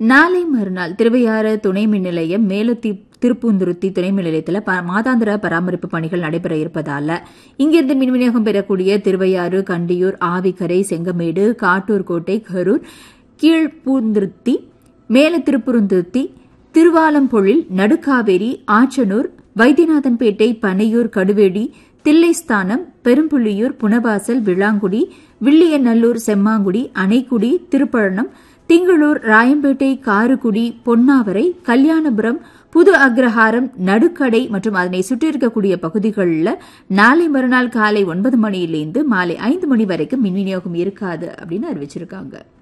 நாளை மறுநாள் திருவையாறு துணை மின் நிலையம் மேலத்தி திருப்பூந்துருத்தி துணை மின் நிலையத்தில் ப- மாதாந்திர பராமரிப்பு பணிகள் நடைபெற இருப்பதால இங்கிருந்து மின் விநியோகம் பெறக்கூடிய திருவையாறு கண்டியூர் ஆவிக்கரை செங்கமேடு காட்டூர் கோட்டை கரூர் கீழ்பூந்துருத்தி மேல திருப்புருந்துருத்தி திருவாலம்பொழில் நடுக்காவேரி ஆச்சனூர் வைத்தியநாதன்பேட்டை பனையூர் கடுவேடி தில்லைஸ்தானம் பெரும்புள்ளியூர் புனவாசல் விளாங்குடி வில்லியநல்லூர் செம்மாங்குடி அணைக்குடி திருப்பழனம் திங்களூர் ராயம்பேட்டை காருக்குடி பொன்னாவரை கல்யாணபுரம் புது அக்ரஹாரம் நடுக்கடை மற்றும் அதனை சுற்றியிருக்கக்கூடிய பகுதிகளில் நாளை மறுநாள் காலை ஒன்பது மணியிலிருந்து மாலை ஐந்து மணி வரைக்கும் மின் விநியோகம் இருக்காது அப்படின்னு அறிவிச்சிருக்காங்க